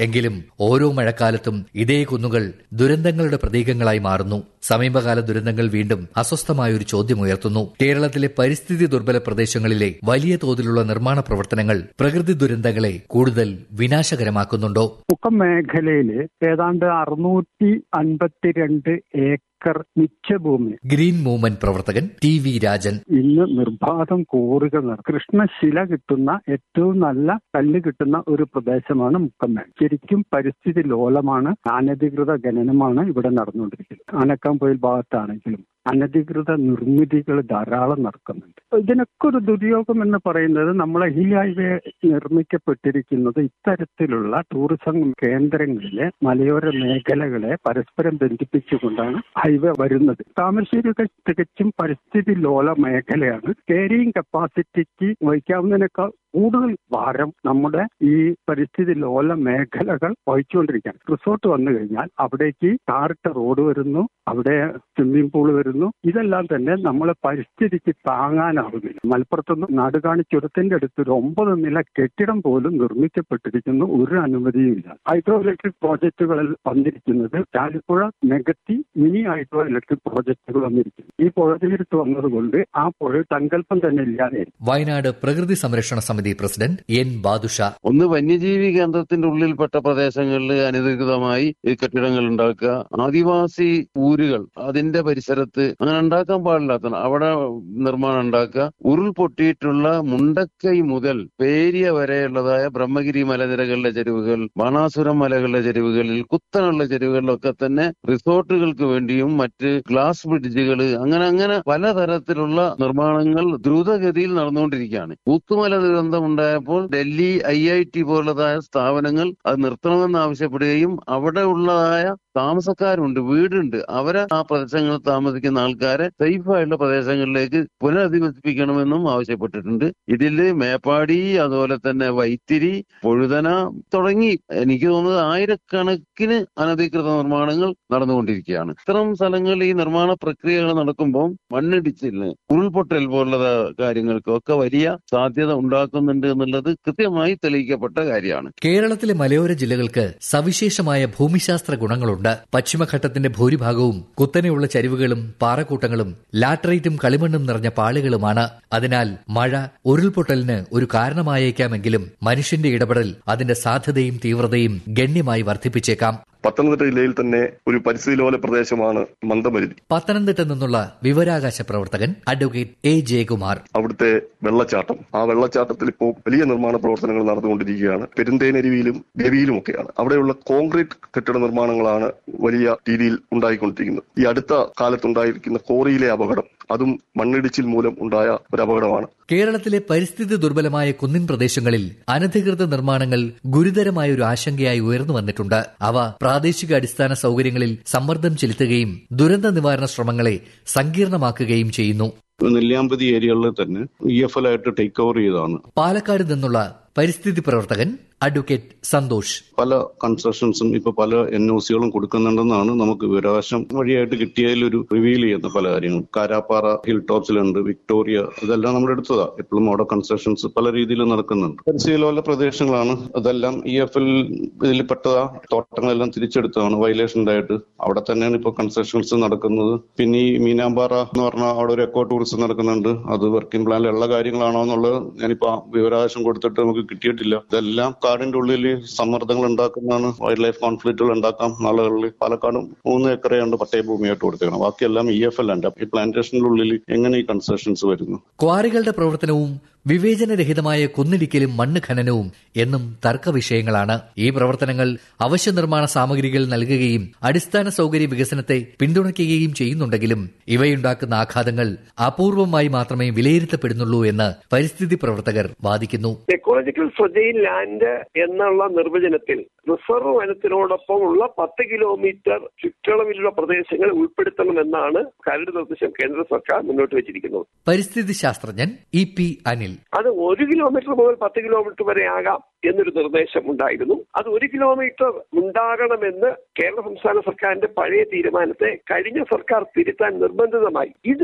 എങ്കിലും ഓരോ മഴക്കാലത്തും ഇതേ കുന്നുകൾ ദുരന്തങ്ങളുടെ പ്രതീകങ്ങളായി മാറുന്നു സമീപകാല ദുരന്തങ്ങൾ വീണ്ടും അസ്വസ്ഥമായ ഒരു ചോദ്യമുയർത്തുന്നു കേരളത്തിലെ പരിസ്ഥിതി ദുർബല പ്രദേശങ്ങളിലെ വലിയ തോതിലുള്ള നിർമ്മാണ പ്രവർത്തനങ്ങൾ പ്രകൃതി ദുരന്തങ്ങളെ കൂടുതൽ വിനാശകരമാക്കുന്നുണ്ടോ മുക്കം മേഖലയില് ഏതാണ്ട് അറുന്നൂറ്റി അൻപത്തിരണ്ട് ഏക്കർ മിച്ചഭൂമി ഗ്രീൻ മൂവ്മെന്റ് പ്രവർത്തകൻ ടി വി രാജൻ ഇന്ന് നിർബാധം കോറുകൾ നടക്കും കൃഷ്ണശില കിട്ടുന്ന ഏറ്റവും നല്ല കല്ല് കിട്ടുന്ന ഒരു പ്രദേശമാണ് മുക്കമ്മേൽ ശരിക്കും പരിസ്ഥിതി ലോലമാണ് അനധികൃത ഖനനമാണ് ഇവിടെ നടന്നുകൊണ്ടിരിക്കുന്നത് ആനക്കാംപൊയിൽ ഭാഗത്താണെങ്കിലും അനധികൃത നിർമ്മിതികൾ ധാരാളം നടക്കുന്നുണ്ട് ഇതിനൊക്കെ ഒരു ദുര്യോഗം എന്ന് പറയുന്നത് നമ്മളെ ഹിൽ ഹൈവേ നിർമ്മിക്കപ്പെട്ടിരിക്കുന്നത് ഇത്തരത്തിലുള്ള ടൂറിസം കേന്ദ്രങ്ങളിലെ മലയോര മേഖലകളെ പരസ്പരം ബന്ധിപ്പിച്ചുകൊണ്ടാണ് ഹൈവേ വരുന്നത് താമരശ്ശേരിയൊക്കെ തികച്ചും പരിസ്ഥിതി ലോല മേഖലയാണ് കേരിയിങ് കപ്പാസിറ്റിക്ക് വഹിക്കാവുന്നതിനേക്കാൾ കൂടുതൽ ഭാരം നമ്മുടെ ഈ പരിസ്ഥിതി ലോല മേഖലകൾ വഹിച്ചുകൊണ്ടിരിക്കുകയാണ് റിസോർട്ട് വന്നു കഴിഞ്ഞാൽ അവിടേക്ക് ടാറിട്ട റോഡ് വരുന്നു അവിടെ സ്വിമ്മിംഗ് പൂൾ വരുന്നു ഇതെല്ലാം തന്നെ നമ്മളെ പരിസ്ഥിതിക്ക് താങ്ങാനാവുന്നില്ല മലപ്പുറത്തുനിന്ന് നാടുകാണി ചുരത്തിന്റെ അടുത്ത് ഒരു ഒമ്പത് നില കെട്ടിടം പോലും നിർമ്മിക്കപ്പെട്ടിരിക്കുന്നു ഒരു അനുമതിയുമില്ല ഹൈഡ്രോ ഇലക്ട്രിക് പ്രോജക്റ്റുകളിൽ വന്നിരിക്കുന്നത് ചാലിപ്പുഴ നികത്തി മിനി ഹൈഡ്രോ ഇലക്ട്രിക് പ്രോജക്റ്റുകൾ വന്നിരിക്കുന്നു ഈ പുഴ തീരത്ത് വന്നതുകൊണ്ട് ആ പുഴ സങ്കല്പം തന്നെ ഇല്ലാതെ വയനാട് പ്രകൃതി സംരക്ഷണ സമിതി പ്രസിഡന്റ് എൻ ബാദുഷ ഒന്ന് വന്യജീവി കേന്ദ്രത്തിന്റെ ഉള്ളിൽപ്പെട്ട പ്രദേശങ്ങളിൽ അനധികൃതമായി ഈ കെട്ടിടങ്ങൾ ഉണ്ടാക്കുക ആദിവാസി ഊരുകൾ അതിന്റെ പരിസരത്ത് അങ്ങനെ ഉണ്ടാക്കാൻ പാടില്ലാത്ത അവിടെ നിർമ്മാണം ഉണ്ടാക്കുക ഉരുൾപൊട്ടിയിട്ടുള്ള മുണ്ടക്കൈ മുതൽ പേരിയ വരെയുള്ളതായ ബ്രഹ്മഗിരി മലനിരകളുടെ ചെരുവുകൾ ബാണാസുരം മലകളുടെ ചെരുവുകളിൽ കുത്തനുള്ള ചെരുവുകളിലൊക്കെ തന്നെ റിസോർട്ടുകൾക്ക് വേണ്ടിയും മറ്റ് ഗ്ലാസ് ബ്രിഡ്ജുകൾ അങ്ങനെ അങ്ങനെ പലതരത്തിലുള്ള നിർമ്മാണങ്ങൾ ദ്രുതഗതിയിൽ നടന്നുകൊണ്ടിരിക്കുകയാണ് ഊത്തുമല ദുരന്തം ഉണ്ടായപ്പോൾ ഡൽഹി ഐ ഐ ടി പോലുള്ളതായ സ്ഥാപനങ്ങൾ അത് നിർത്തണമെന്ന് ആവശ്യപ്പെടുകയും അവിടെ ഉള്ളതായ താമസക്കാരുണ്ട് വീടുണ്ട് അവരെ ആ പ്രദേശങ്ങളിൽ താമസിക്കുന്ന ആൾക്കാരെ സേഫായുള്ള പ്രദേശങ്ങളിലേക്ക് പുനരധിവസിപ്പിക്കണമെന്നും ആവശ്യപ്പെട്ടിട്ടുണ്ട് ഇതില് മേപ്പാടി അതുപോലെ തന്നെ വൈത്തിരി പൊഴുതന തുടങ്ങി എനിക്ക് തോന്നുന്നത് ആയിരക്കണക്കിന് അനധികൃത നിർമ്മാണങ്ങൾ നടന്നുകൊണ്ടിരിക്കുകയാണ് ഇത്തരം സ്ഥലങ്ങളിൽ ഈ നിർമ്മാണ പ്രക്രിയകൾ നടക്കുമ്പോൾ മണ്ണിടിച്ചിലിന് ഉരുൾപൊട്ടൽ പോലുള്ള കാര്യങ്ങൾക്കൊക്കെ വലിയ സാധ്യത ഉണ്ടാക്കുന്നുണ്ട് എന്നുള്ളത് കൃത്യമായി തെളിയിക്കപ്പെട്ട കാര്യമാണ് കേരളത്തിലെ മലയോര ജില്ലകൾക്ക് സവിശേഷമായ ഭൂമിശാസ്ത്ര ഗുണങ്ങളുണ്ട് പശ്ചിമഘട്ടത്തിന്റെ ഭൂരിഭാഗവും കുത്തനെയുള്ള ചരിവുകളും പാറക്കൂട്ടങ്ങളും ലാറ്ററൈറ്റും കളിമണ്ണും നിറഞ്ഞ പാളികളുമാണ് അതിനാൽ മഴ ഉരുൾപൊട്ടലിന് ഒരു കാരണമായേക്കാമെങ്കിലും മനുഷ്യന്റെ ഇടപെടൽ അതിന്റെ സാധ്യതയും തീവ്രതയും ഗണ്യമായി വർദ്ധിപ്പിച്ചേക്കാം പത്തനംതിട്ട ജില്ലയിൽ തന്നെ ഒരു പരിസ്ഥിതി ലോല പ്രദേശമാണ് മന്ദമരുതി പത്തനംതിട്ട നിന്നുള്ള വിവരാകാശ പ്രവർത്തകൻ അഡ്വക്കേറ്റ് എ ജയകുമാർ അവിടുത്തെ വെള്ളച്ചാട്ടം ആ വെള്ളച്ചാട്ടത്തിൽ ഇപ്പോൾ വലിയ നിർമ്മാണ പ്രവർത്തനങ്ങൾ നടന്നുകൊണ്ടിരിക്കുകയാണ് പെരുന്തേനരുവിയിലും ഗവിയിലും ഒക്കെയാണ് അവിടെയുള്ള കോൺക്രീറ്റ് കെട്ടിട നിർമ്മാണങ്ങളാണ് വലിയ രീതിയിൽ ഉണ്ടായിക്കൊണ്ടിരിക്കുന്നത് ഈ അടുത്ത കാലത്തുണ്ടായിരിക്കുന്ന കോറിയിലെ അപകടം അതും മണ്ണിടിച്ചിൽ മൂലം ഉണ്ടായ ഒരു അപകടമാണ് കേരളത്തിലെ പരിസ്ഥിതി ദുർബലമായ കുന്നിൻ പ്രദേശങ്ങളിൽ അനധികൃത നിർമ്മാണങ്ങൾ ഗുരുതരമായ ഒരു ആശങ്കയായി ഉയർന്നു വന്നിട്ടുണ്ട് അവ പ്രാദേശിക അടിസ്ഥാന സൌകര്യങ്ങളിൽ സമ്മർദ്ദം ചെലുത്തുകയും ദുരന്ത നിവാരണ ശ്രമങ്ങളെ സങ്കീർണമാക്കുകയും ചെയ്യുന്നു നെല്ലിയാമ്പതി ഏരിയകളിൽ തന്നെ ഇ എഫ് എൽ ആയിട്ട് ടേക്ക് ഓവർ ചെയ്തതാണ് പാലക്കാട് നിന്നുള്ള പരിസ്ഥിതി പ്രവർത്തകൻ അഡ്വക്കേറ്റ് സന്തോഷ് പല കൺസ്ട്രക്ഷൻസും ഇപ്പൊ പല എൻ ഒ സികളും കൊടുക്കുന്നുണ്ടെന്നാണ് നമുക്ക് വിവരാവകാശം വഴിയായിട്ട് കിട്ടിയതിൽ ഒരു റിവീൽ ചെയ്യുന്ന പല കാര്യങ്ങളും കാരാപ്പാറ ഹിൽ ടോപ്സിലുണ്ട് വിക്ടോറിയ ഇതെല്ലാം നമ്മുടെ അടുത്തതാ എപ്പോഴും അവിടെ കൺസ്ട്രക്ഷൻസ് പല രീതിയിൽ നടക്കുന്നുണ്ട് പരിസ്ഥിതിയിലുള്ള പ്രദേശങ്ങളാണ് അതെല്ലാം ഇ എഫ് എൽ ഇതിൽ പെട്ടതാ തോട്ടങ്ങളെല്ലാം തിരിച്ചെടുത്തതാണ് വയലേഷൻ ഉണ്ടായിട്ട് അവിടെ തന്നെയാണ് ഇപ്പൊ കൺസ്ട്രക്ഷൻസ് നടക്കുന്നത് പിന്നെ ഈ മീനാമ്പാറ എന്ന് പറഞ്ഞാൽ അവിടെ ഒരു എക്കോ ടൂറിസം നടക്കുന്നുണ്ട് അത് വർക്കിംഗ് പ്ലാനിലുള്ള കാര്യങ്ങളാണോ എന്നുള്ളത് ഞാനിപ്പോ വിവരാവകാശം കൊടുത്തിട്ട് നമുക്ക് കിട്ടിയിട്ടില്ല ഇതെല്ലാം കാടിന്റെ ഉള്ളിൽ സമ്മർദ്ദങ്ങൾ ഉണ്ടാക്കുന്നതാണ് വൈൽഡ് ലൈഫ് കോൺഫ്ലിക്റ്റുകൾ ഉണ്ടാക്കാം നാളുകളിൽ പാലക്കാടും മൂന്ന് ഏക്കറയുണ്ട് പട്ടയഭൂമിയായിട്ട് കൊടുത്തേക്കണം ബാക്കിയെല്ലാം ഇ എഫ് എൽ ഉണ്ട് ഈ പ്ലാന്റേഷന്റെ ഉള്ളിൽ എങ്ങനെ ഈ കൺസ്ട്രക്ഷൻസ് വരുന്നു ക്വാറികളുടെ പ്രവർത്തനവും വിവേചനരഹിതമായ കുന്നിടിക്കലും മണ്ണ് ഖനനവും എന്നും തർക്ക വിഷയങ്ങളാണ് ഈ പ്രവർത്തനങ്ങൾ അവശ്യ നിർമ്മാണ സാമഗ്രികൾ നൽകുകയും അടിസ്ഥാന സൌകര്യ വികസനത്തെ പിന്തുണയ്ക്കുകയും ചെയ്യുന്നുണ്ടെങ്കിലും ഇവയുണ്ടാക്കുന്ന ആഘാതങ്ങൾ അപൂർവമായി മാത്രമേ വിലയിരുത്തപ്പെടുന്നുള്ളൂ എന്ന് പരിസ്ഥിതി പ്രവർത്തകർ വാദിക്കുന്നു എക്കോളജിക്കൽ ഫ്രജൈൽ ലാൻഡ് എന്നുള്ള നിർവചനത്തിൽ റിസർവ് വനത്തിനോടൊപ്പമുള്ള പത്ത് കിലോമീറ്റർ ചുറ്റളവിലുള്ള പ്രദേശങ്ങൾ ഉൾപ്പെടുത്തണമെന്നാണ് കരട് നിർദ്ദേശം കേന്ദ്ര സർക്കാർ മുന്നോട്ട് വെച്ചിരിക്കുന്നത് പരിസ്ഥിതി ശാസ്ത്രജ്ഞൻ ഇ പി അനിൽ അത് ഒരു കിലോമീറ്റർ മുതൽ പത്ത് കിലോമീറ്റർ വരെ ആകാം എന്നൊരു നിർദ്ദേശം ഉണ്ടായിരുന്നു അത് ഒരു കിലോമീറ്റർ ഉണ്ടാകണമെന്ന് കേരള സംസ്ഥാന സർക്കാരിന്റെ പഴയ തീരുമാനത്തെ കഴിഞ്ഞ സർക്കാർ തിരുത്താൻ നിർബന്ധിതമായി ഇത്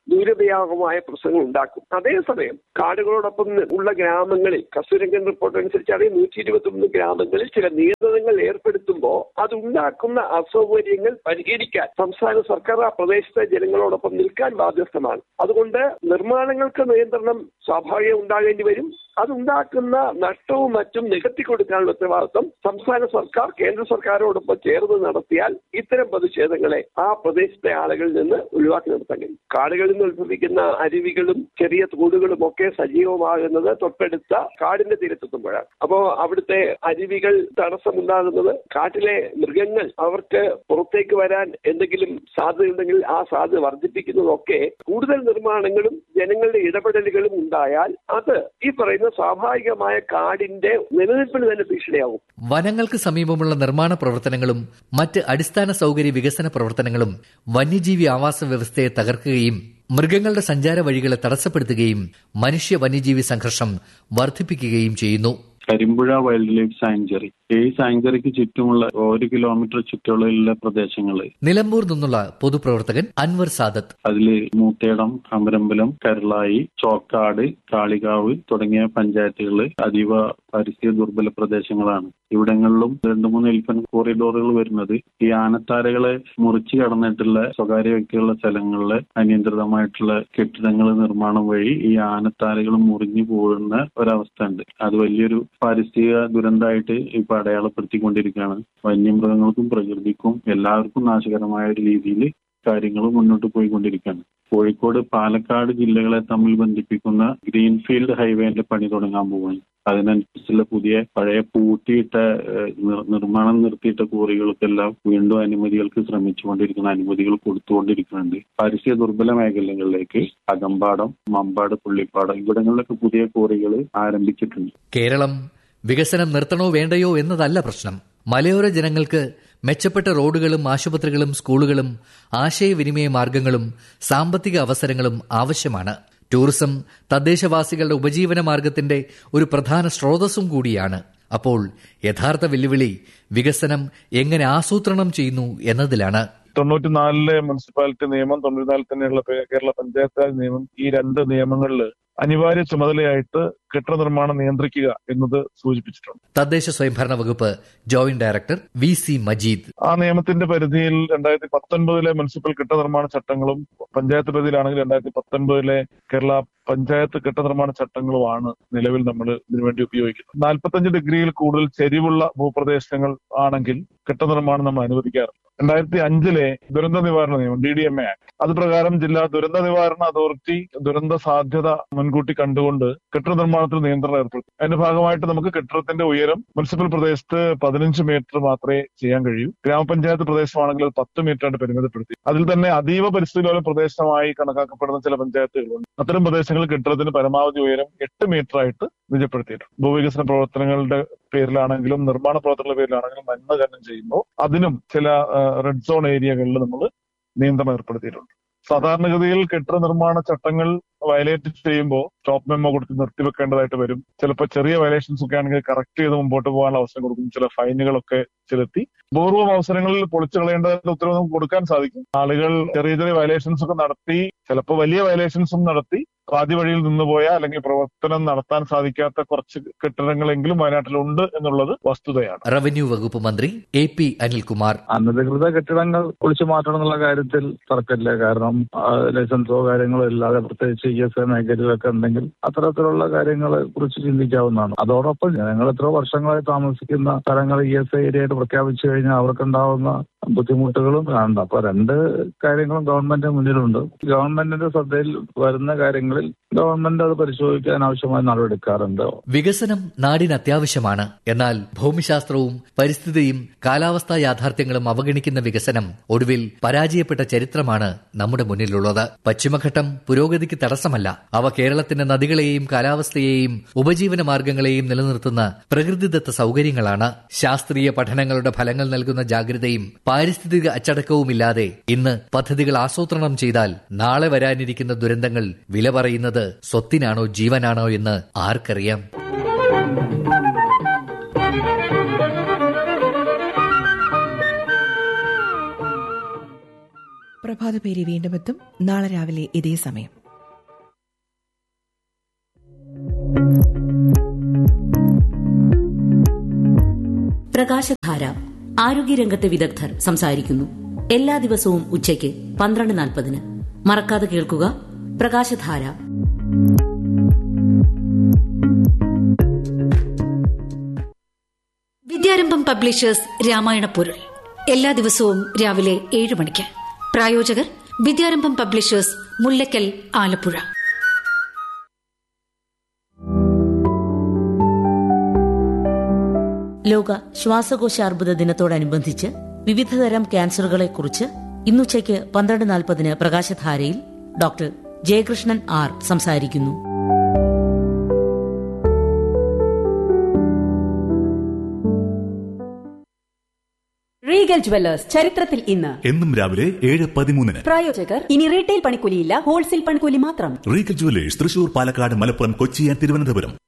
ദുരുപയോഗമായ പ്രശ്നങ്ങൾ ഉണ്ടാക്കും അതേസമയം കാടുകളോടൊപ്പം ഉള്ള ഗ്രാമങ്ങളിൽ കസ്തൂരംഗൻ റിപ്പോർട്ട് അനുസരിച്ചാണ് നൂറ്റി ഇരുപത്തി ഒന്ന് ഗ്രാമങ്ങളിൽ ചില നിയന്ത്രണങ്ങൾ ഏർപ്പെടുത്തുമ്പോൾ അതുണ്ടാക്കുന്ന അസൗകര്യങ്ങൾ പരിഹരിക്കാൻ സംസ്ഥാന സർക്കാർ ആ പ്രദേശത്തെ ജനങ്ങളോടൊപ്പം നിൽക്കാൻ ബാധ്യസ്ഥമാണ് അതുകൊണ്ട് നിർമ്മാണങ്ങൾക്ക് നിയന്ത്രണം സ്വാഭാവികം ഉണ്ടാകേണ്ടി വരും അതുണ്ടാക്കുന്ന നഷ്ടവും മറ്റും നികത്തി കൊടുക്കാനുള്ള ഉത്തരവാദിത്വം സംസ്ഥാന സർക്കാർ കേന്ദ്ര സർക്കാരോടൊപ്പം ചേർന്ന് നടത്തിയാൽ ഇത്തരം പ്രതിഷേധങ്ങളെ ആ പ്രദേശത്തെ ആളുകളിൽ നിന്ന് ഒഴിവാക്കി നിർത്താൻ കഴിയും കാടുകളിൽ നിന്ന് ഉത്ഭവിക്കുന്ന അരുവികളും ചെറിയ തോടുകളും ഒക്കെ സജീവമാകുന്നത് തൊട്ടടുത്ത കാടിന്റെ തീരത്തെത്തുമ്പോഴാണ് അപ്പോ അവിടുത്തെ അരുവികൾ തടസ്സമുണ്ടാകുന്നത് കാട്ടിലെ മൃഗങ്ങൾ അവർക്ക് പുറത്തേക്ക് വരാൻ എന്തെങ്കിലും സാധ്യതയുണ്ടെങ്കിൽ ആ സാധ്യത വർദ്ധിപ്പിക്കുന്നതൊക്കെ കൂടുതൽ നിർമ്മാണങ്ങളും ജനങ്ങളുടെ ഇടപെടലുകളും ഉണ്ടായാൽ അത് ഈ പറയുന്ന സ്വാഭാവികമായ കാടിന്റെ നിലനിൽപ്പിന് തന്നെ ഭീഷണിയാവും വനങ്ങൾക്ക് സമീപമുള്ള നിർമ്മാണ പ്രവർത്തനങ്ങളും മറ്റ് അടിസ്ഥാന സൗകര്യ വികസന പ്രവർത്തനങ്ങളും വന്യജീവി ആവാസ വ്യവസ്ഥയെ തകർക്കുകയും മൃഗങ്ങളുടെ സഞ്ചാര വഴികളെ തടസ്സപ്പെടുത്തുകയും മനുഷ്യ വന്യജീവി സംഘർഷം വർദ്ധിപ്പിക്കുകയും ചെയ്യുന്നു കരിമ്പുഴ വൈൽഡ് ലൈഫ് സാങ്ച്വറി ഈ സാങ്ച്വറിക്ക് ചുറ്റുമുള്ള ഒരു കിലോമീറ്റർ ചുറ്റളവിലുള്ള പ്രദേശങ്ങള് നിലമ്പൂർ നിന്നുള്ള പൊതുപ്രവർത്തകൻ അൻവർ സാദത്ത് അതില് മൂത്തേടം അമരമ്പലം കരളായി ചോക്കാട് കാളികാവ് തുടങ്ങിയ പഞ്ചായത്തുകൾ അതീവ പരിസ്ഥിതി ദുർബല പ്രദേശങ്ങളാണ് ഇവിടങ്ങളിലും രണ്ടു മൂന്ന് എലിഫന്റ് കോറിഡോറുകൾ വരുന്നത് ഈ ആനത്താരകളെ മുറിച്ചു കടന്നിട്ടുള്ള സ്വകാര്യ വ്യക്തികളുടെ സ്ഥലങ്ങളിലെ അനിയന്ത്രിതമായിട്ടുള്ള കെട്ടിടങ്ങൾ നിർമ്മാണം വഴി ഈ ആനത്താരകൾ മുറിഞ്ഞു പോകുന്ന ഒരവസ്ഥ ഉണ്ട് അത് വലിയൊരു പാരിസ്ഥിതിക ദുരന്തമായിട്ട് ഇപ്പൊ അടയാളപ്പെടുത്തിക്കൊണ്ടിരിക്കുകയാണ് വന്യമൃഗങ്ങൾക്കും പ്രകൃതിക്കും എല്ലാവർക്കും നാശകരമായ ഒരു രീതിയിൽ കാര്യങ്ങൾ മുന്നോട്ട് പോയിക്കൊണ്ടിരിക്കുകയാണ് കോഴിക്കോട് പാലക്കാട് ജില്ലകളെ തമ്മിൽ ബന്ധിപ്പിക്കുന്ന ഗ്രീൻഫീൽഡ് ഹൈവേന്റെ പണി തുടങ്ങാൻ പോവുകയാണ് അതിനനുസരിച്ചുള്ള പുതിയ പഴയ പൂട്ടിയിട്ട ഏഹ്, നിർ- നിർമ്മാണം നിർത്തിയിട്ട കോറികൾക്കെല്ലാം വീണ്ടും അനുമതികൾക്ക് ശ്രമിച്ചുകൊണ്ടിരിക്കുന്ന അനുമതികൾ കൊടുത്തുകൊണ്ടിരിക്കുന്നുണ്ട് പാരിസ്ഥിതിക ദുർബല മേഖലകളിലേക്ക് അകമ്പാടം മമ്പാട് പുള്ളിപ്പാടം ഇവിടങ്ങളിലൊക്കെ പുതിയ കോറികൾ ആരംഭിച്ചിട്ടുണ്ട് കേരളം വികസനം നിർത്തണോ വേണ്ടയോ എന്നതല്ല പ്രശ്നം മലയോര ജനങ്ങൾക്ക് മെച്ചപ്പെട്ട റോഡുകളും ആശുപത്രികളും സ്കൂളുകളും ആശയവിനിമയ മാർഗങ്ങളും സാമ്പത്തിക അവസരങ്ങളും ആവശ്യമാണ് ടൂറിസം തദ്ദേശവാസികളുടെ ഉപജീവന മാർഗത്തിന്റെ ഒരു പ്രധാന സ്രോതസ്സും കൂടിയാണ് അപ്പോൾ യഥാർത്ഥ വെല്ലുവിളി വികസനം എങ്ങനെ ആസൂത്രണം ചെയ്യുന്നു എന്നതിലാണ് തൊണ്ണൂറ്റിനാലിലെ മുനിസിപ്പാലിറ്റി നിയമം തൊണ്ണൂറ്റിനാലിൽ തന്നെയുള്ള പേ- കേരള പഞ്ചായത്ത് രാജ് നിയമം ഈ രണ്ട് നിയമങ്ങളിൽ അനിവാര്യ ചുമതലയായിട്ട് കെട്ടിട നിർമ്മാണം നിയന്ത്രിക്കുക എന്നത് സൂചിപ്പിച്ചിട്ടുണ്ട് തദ്ദേശ സ്വയംഭരണ വകുപ്പ് joint director V C Majeed ആ നിയമത്തിന്റെ പരിധിയിൽ രണ്ടായിരത്തി പത്തൊൻപതിലെ മുനിസിപ്പൽ കെട്ടിട നിർമ്മാണ ചട്ടങ്ങളും പഞ്ചായത്ത് പരിധിയിലാണെങ്കിൽ രണ്ടായിരത്തി പത്തൊൻപതിലെ കേരള പഞ്ചായത്ത് കെട്ടിട നിർമ്മാണ ചട്ടങ്ങളുമാണ് നിലവിൽ നമ്മൾ ഇതിനുവേണ്ടി ഉപയോഗിക്കുന്നത് നാൽപ്പത്തഞ്ച് ഡിഗ്രിയിൽ കൂടുതൽ ചെരിവുള്ള ഭൂപ്രദേശങ്ങൾ ആണെങ്കിൽ കെട്ടിട നിർമ്മാണം നമ്മൾ അനുവദിക്കാറില്ല രണ്ടായിരത്തി അഞ്ചിലെ ദുരന്ത നിവാരണ നിയമം D D M A act അത് പ്രകാരം ജില്ലാ ദുരന്ത നിവാരണ അതോറിറ്റി ദുരന്ത സാധ്യത മുൻകൂട്ടി കണ്ടുകൊണ്ട് കെട്ടിട നിർമ്മാണത്തിൽ നിയന്ത്രണം ഏർപ്പെടുത്തി അതിന്റെ ഭാഗമായിട്ട് നമുക്ക് കെട്ടിടത്തിന്റെ ഉയരം മുനിസിപ്പൽ പ്രദേശത്ത് പതിനഞ്ച് മീറ്റർ മാത്രമേ ചെയ്യാൻ കഴിയൂ ഗ്രാമപഞ്ചായത്ത് പ്രദേശമാണെങ്കിൽ അത് പത്ത് മീറ്ററായിട്ട് പരിമിതപ്പെടുത്തി അതിൽ തന്നെ അതീവ പരിസ്ഥിതി ലോല പ്രദേശമായി കണക്കാക്കപ്പെടുന്ന ചില പഞ്ചായത്തുകളുണ്ട് അത്തരം പ്രദേശങ്ങളിൽ കെട്ടിടത്തിന് പരമാവധി ഉയരം എട്ട് മീറ്റർ ആയിട്ട് നിജപ്പെടുത്തിയിട്ടുണ്ട് ഭൂവികസന പ്രവർത്തനങ്ങളുടെ പേരിലാണെങ്കിലും നിർമ്മാണ പ്രവർത്തനങ്ങളുടെ പേരിലാണെങ്കിലും മണ്ണ് ഖനനം ചെയ്യുമ്പോൾ അതിനും ചില റെഡ് സോൺ ഏരിയകളിൽ നമ്മൾ നിയന്ത്രണം ഏർപ്പെടുത്തിയിട്ടുണ്ട് സാധാരണഗതിയിൽ കെട്ടിട നിർമ്മാണ ചട്ടങ്ങൾ വയലേറ്റ് ചെയ്യുമ്പോൾ സ്റ്റോപ്പ് മെമ്മോ കൊടുത്ത് നിർത്തിവെക്കേണ്ടതായിട്ട് വരും ചിലപ്പോൾ ചെറിയ വയലേഷൻസ് ഒക്കെ ആണെങ്കിൽ കറക്റ്റ് ചെയ്ത് മുമ്പോട്ട് പോകാനുള്ള അവസരം കൊടുക്കും ചില ഫൈനുകളൊക്കെ ചെലുത്തി പൂർവ്വം അവസരങ്ങളിൽ പൊളിച്ചു കളയേണ്ടതിന്റെ ഉത്തരവ് നമുക്ക് കൊടുക്കാൻ സാധിക്കും ആളുകൾ ചെറിയ ചെറിയ വയലേഷൻസ് ഒക്കെ നടത്തി ചിലപ്പോൾ വലിയ വയലേഷൻസും നടത്തി പാതി വഴിയിൽ നിന്നുപോയ അല്ലെങ്കിൽ പ്രവർത്തനം നടത്താൻ സാധിക്കാത്ത കുറച്ച് കെട്ടിടങ്ങളെങ്കിലും വയനാട്ടിലുണ്ട് എന്നുള്ളത് വസ്തുതയാണ് റവന്യൂ വകുപ്പ് മന്ത്രി എ പി അനിൽകുമാർ അനധികൃത കെട്ടിടങ്ങൾ പൊളിച്ചു മാറ്റണം എന്നുള്ള കാര്യത്തിൽ തർക്കമില്ല കാരണം ആ, ലൈസൻസോ കാര്യങ്ങളോ ഇല്ലാതെ പ്രത്യേകിച്ച് ഇ എസ് എ മേഖലയിലൊക്കെ ഉണ്ടെങ്കിൽ അത്തരത്തിലുള്ള കാര്യങ്ങളെ കുറിച്ച് ചിന്തിക്കാവുന്നതാണ് അതോടൊപ്പം ജനങ്ങൾ എത്രയോ വർഷങ്ങളായി താമസിക്കുന്ന സ്ഥലങ്ങൾ ഇ എസ് ഐ ഏരിയയായിട്ട് പ്രഖ്യാപിച്ചു കഴിഞ്ഞാൽ അവർക്കുണ്ടാവുന്ന ബുദ്ധിമുട്ടുകളും കാണുന്നുണ്ട് അപ്പൊ രണ്ട് കാര്യങ്ങളും ഗവൺമെന്റ് മുന്നിലുണ്ട് ഗവൺമെന്റിന്റെ ശ്രദ്ധയിൽ വരുന്ന കാര്യങ്ങളിൽ ഗവൺമെന്റ് അത് പരിശോധിക്കാൻ ആവശ്യമായ നടപടിയെടുക്കാറുണ്ട് വികസനം നാടിന് അത്യാവശ്യമാണ് എന്നാൽ ഭൂമിശാസ്ത്രവും പരിസ്ഥിതിയും കാലാവസ്ഥാ യാഥാർത്ഥ്യങ്ങളും അവഗണിക്കുന്ന വികസനം ഒടുവിൽ പരാജയപ്പെട്ട ചരിത്രമാണ് നമ്മുടെ മുന്നിലുള്ളത് പശ്ചിമഘട്ടം പുരോഗതിക്ക് തടസ്സമല്ല അവ കേരളത്തിന്റെ നദികളെയും കാലാവസ്ഥയെയും ഉപജീവന മാർഗങ്ങളെയും നിലനിർത്തുന്ന പ്രകൃതിദത്ത സൗകര്യങ്ങളാണ് ശാസ്ത്രീയ പഠനങ്ങളുടെ ഫലങ്ങൾ നൽകുന്ന ജാഗ്രതയും പാരിസ്ഥിതിക അച്ചടക്കവുമില്ലാതെ ഇന്ന് പദ്ധതികൾ ആസൂത്രണം ചെയ്താൽ നാളെ വരാനിരിക്കുന്ന ദുരന്തങ്ങൾ വില പറയുന്നത് സ്വത്തിനാണോ ജീവനാണോ എന്ന് ആർക്കറിയാം പ്രഭാ പ്രഭാത പേരി വീണ്ടും എത്തും നാളെ രാവിലെ ഇതേ സമയം പ്രകാശധാര ആരോഗ്യരംഗത്തെ വിദഗ്ധർ സംസാരിക്കുന്നു എല്ലാ ദിവസവും ഉച്ചയ്ക്ക് പന്ത്രണ്ട് നാൽപ്പതിന് മറക്കാതെ കേൾക്കുക പ്രകാശധാര വിദ്യാരംഭം പബ്ലിഷേഴ്സ് രാമായണ പൊരുൾ എല്ലാ ദിവസവും രാവിലെ ഏഴ് മണിക്ക് പ്രായോജകർ വിദ്യാരംഭം പബ്ലിഷേഴ്സ് മുല്ലക്കൽ ആലപ്പുഴ ലോക ശ്വാസകോശാർബുദ ദിനത്തോടനുബന്ധിച്ച് വിവിധതരം ക്യാൻസറുകളെക്കുറിച്ച് ഇന്നുച്ചയ്ക്ക് പന്ത്രണ്ട് നാൽപ്പതിന് പ്രകാശധാരയിൽ ഡോക്ടർ ജയകൃഷ്ണൻ ആർ സംസാരിക്കുന്നു റീഗൽ ജുവല്ലേഴ്സ് ചരിത്രത്തിൽ ഇന്ന് എന്നും രാവിലെ ഏഴ് പതിമൂന്നിന് പ്രായോജകർ ഇനി റീറ്റെയിൽ പണിക്കൂലിയില്ല ഹോൾസെയിൽ പണിക്കൂലി മാത്രം Regal jewellers Thrissur Palakkad Malappuram Kochi and Thiruvananthapuram